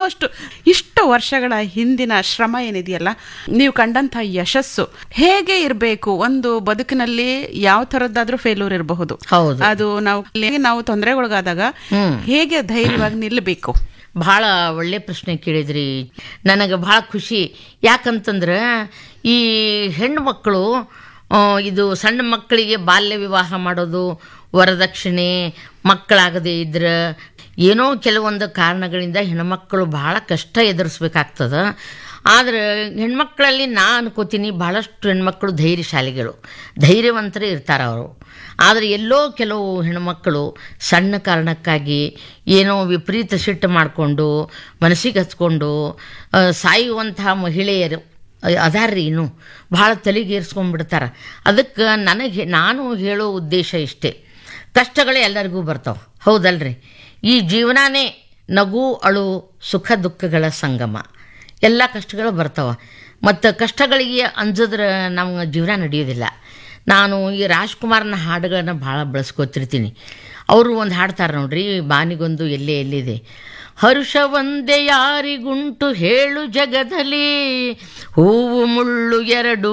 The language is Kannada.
ಆಲ್ಮೋಸ್ಟ್ ಇಷ್ಟು ವರ್ಷಗಳ ಹಿಂದಿನ ಶ್ರಮ ಏನಿದೆಯಲ್ಲ ನೀವು ಕಂಡಂಥ ಯಶಸ್ಸು ಹೇಗೆ ಇರಬೇಕು ಒಂದು ಬದುಕಿನಲ್ಲಿ ಯಾವ ಥರದ್ದಾದ್ರೂ ಫೇಲ್ಯೂರ್ ಇರಬಹುದು ಹೌದು ಅದು ನಾವು ನಾವು ತೊಂದರೆಗೊಳಗಾದಾಗ ಹೇಗೆ ಧೈರ್ಯವಾಗಿ ನಿಲ್ಲಬೇಕು ಭಾಳ ಒಳ್ಳೆ ಪ್ರಶ್ನೆ ಕೇಳಿದ್ರಿ ನನಗೆ ಭಾಳ ಖುಷಿ ಯಾಕಂತಂದ್ರೆ ಈ ಹೆಣ್ಣು ಮಕ್ಕಳು ಆ, ಇದು ಸಣ್ಣ ಮಕ್ಕಳಿಗೆ ಬಾಲ್ಯ ವಿವಾಹ ಮಾಡೋದು ವರದಕ್ಷಿಣೆ ಮಕ್ಕಳಾಗದೇ ಇದ್ರೆ ಏನೋ ಕೆಲವೊಂದು ಕಾರಣಗಳಿಂದ ಹೆಣ್ಮಕ್ಕಳು ಭಾಳ ಕಷ್ಟ ಎದುರಿಸ್ಬೇಕಾಗ್ತದೆ ಆದರೆ ಹೆಣ್ಮಕ್ಳಲ್ಲಿ ನಾ ಅನ್ಕೋತೀನಿ ಭಾಳಷ್ಟು ಹೆಣ್ಮಕ್ಳು ಧೈರ್ಯಶಾಲಿಗಳು ಧೈರ್ಯವಂತರೇ ಇರ್ತಾರೆ ಅವರು ಆದರೆ ಎಲ್ಲೋ ಕೆಲವು ಹೆಣ್ಮಕ್ಕಳು ಸಣ್ಣ ಕಾರಣಕ್ಕಾಗಿ ಏನೋ ವಿಪರೀತ ಸಿಟ್ಟು ಮಾಡಿಕೊಂಡು ಮನಸ್ಸಿಗೆ ಹಚ್ಕೊಂಡು ಆ, ಸಾಯುವಂತಹ ಮಹಿಳೆಯರು ಅದಾರ್ರಿ ಇನ್ನು ಭಾಳ ತಲೆಗೇರಿಸ್ಕೊಂಡ್ಬಿಡ್ತಾರೆ ಅದಕ್ಕೆ ನನಗೆ ನಾನು ಹೇಳೋ ಉದ್ದೇಶ ಇಷ್ಟೇ ಕಷ್ಟಗಳೇ ಎಲ್ಲರಿಗೂ ಬರ್ತಾವೆ ಹೌದಲ್ರಿ ಈ ಜೀವನನೇ ನಗು ಅಳು ಸುಖ ದುಃಖಗಳ ಸಂಗಮ ಎಲ್ಲ ಕಷ್ಟಗಳು ಬರ್ತಾವೆ ಮತ್ತು ಕಷ್ಟಗಳಿಗೆ ಅಂಜಿದ್ರೆ ನಮ್ಮ ಜೀವನ ನಡೆಯೋದಿಲ್ಲ ನಾನು ಈ ರಾಜ್ಕುಮಾರ್ನ ಹಾಡುಗಳನ್ನ ಭಾಳ ಬಳಸ್ಕೊತಿರ್ತೀನಿ ಅವರು ಒಂದು ಹಾಡ್ತಾರೆ ನೋಡ್ರಿ ಬಾನಿಗೊಂದು ಎಲ್ಲೇ ಎಲ್ಲಿದೆ ಹರುಷ ಒಂದೇ ಯಾರಿಗುಂಟು ಹೇಳು ಜಗದಲ್ಲಿ ಹೂವು ಮುಳ್ಳು ಎರಡು